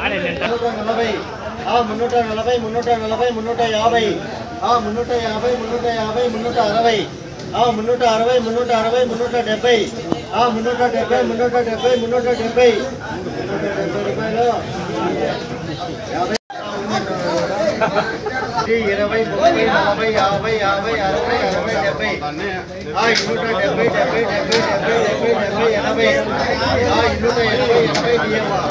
మున్నూట నలభై ఆ మున్నూట నలభై మున్నూట నలభై మున్నూట యాభై ఆ మున్నూట యాభై మున్నూట యాభై మున్నూట అరవై ఆ మున్నూట అరవై మున్నూట అరవై మున్నూట డెబ్బై ఆ మున్నూట డెబ్బై మున్నూట డెబ్బై మున్నూట డెబ్బై మున్నూట డెబ్బై రూపాయలు యాభై ఇది ఇరవై ముప్పై నలభై యాభై యాభై అరవై అరవై డెబ్బై ఆ ఇన్నూట డెబ్బై డెబ్బై డెబ్బై డెబ్బై డెబ్బై డెబ్బై ఎనభై ఆ ఇన్నూట ఎనభై ఎనభై డిఎమ్మా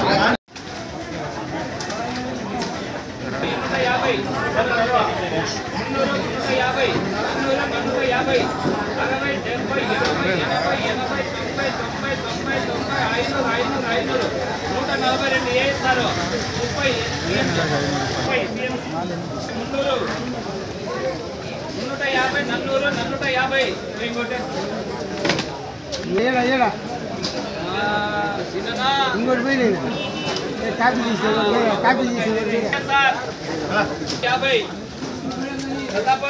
యాభై మున్నూరు మున్నూట యాభై మున్నూరు మున్నూట యాభై అరవై డెబ్బై ఎనభై ఎనభై ఎనభై తొంభై తొంభై తొంభై తొంభై ఐనూరు ఐనూరు ఐనూరు నూట నలభై రెండు ఏ ఇస్తారు ముప్పై ముప్పై మున్నూరు మున్నూట యాభై నన్నూరు నన్నూట యాభై ఇంకోటి ఏడా ఏడా ఆ, చిన్ననా ఇంకోటి పోయి నేను ఏ, కాపీ తీసేవాడు ఏ, కాపీ తీసేవాడు సార్ యాభై ప్రతాప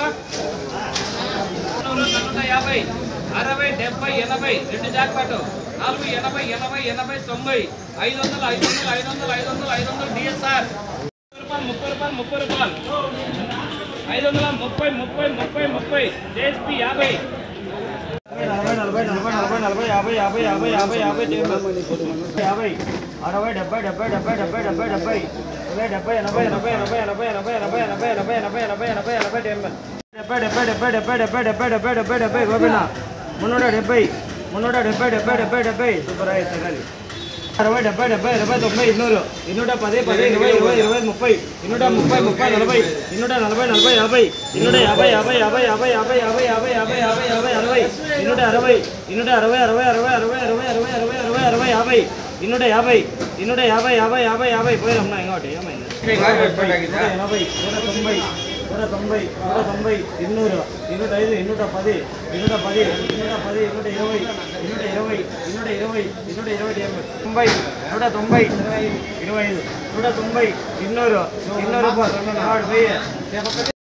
నూరు నూట యాభై అరవై డెబ్బై ఎనభై రెండు జాక్పాటు నాలుగు ఎనభై ఎనభై ఎనభై తొంభై ఐదు వందలు ఐదు వందలు ఐదు వందలు ఐదు వందలు ఐదు వందలు డిఎస్ఆర్ ముప్పై రూపాయలు ముప్పై రూపాయలు ముప్పై రూపాయలు ఐదు వందల ముప్పై ముప్పై ముప్పై ముప్పై జేఎస్పీ యాభై నలభై నలభై నలభై నలభై నలభై యాభై యాభై యాభై యాభై యాభై యాభై అరవై డెబ్బై డెబ్బై డెబ్బై డెబ్బై డెబ్బై డెబ్బై ఇరవై డెబ్బై ఎనభై ఎనభై ఎనభై ఎనభై ఎనభై ఎనభై ఎనభై ఎనభై ఎనభై ఎనభై ఎనభై ఎనభై డెబ్బై డెబ్బై డెబ్బై డెబ్బై డెబ్బై డెబ్బై డెబ్బై డెబ్బై డెబ్బై గోపిన మున్నూట డెబ్బై మున్నూట డెబ్బై డెబ్బై డెబ్బై డెబ్బై సూపర్ అయితే కానీ అరవై డెబ్బై డెబ్బై ఇరవై తొంభై ఇన్నూరు ఇన్నూట పది పది ఇరవై ఇరవై ఇరవై ముప్పై ఇన్నూట ముప్పై ముప్పై నలభై ఇన్నూట నలభై నలభై యాభై ఇన్నూట యాభై యాభై యాభై యాభై యాభై యాభై యాభై యాభై యాభై యాభై అరవై ఇన్నూట అరవై ఇన్నూట అరవై అరవై అరవై అరవై అరవై అరవై అరవై అరవై అరవై యాభై ఇన్నూట యాభై ఇన్నూట యాభై యాభై యాభై యాభై పోయినమ్మా ఇంకోటి ఏమైంది నూట ఎనభై నూట తొంభై నూట తొంభై నూట తొంభై ఇన్నూరు ఇన్నూట ఐదు ఇన్నూట పది ఇన్నూట పది ఇన్నూట పది ఇన్నూట ఇరవై ఇన్నూట ఇరవై ఇన్నూట ఇరవై ఇన్నూట ఇరవై డెబ్బై తొంభై నూట తొంభై ఇరవై ఐదు నూట తొంభై ఇన్నూరు ఇన్నూరు రూపాయలు వెయ్యి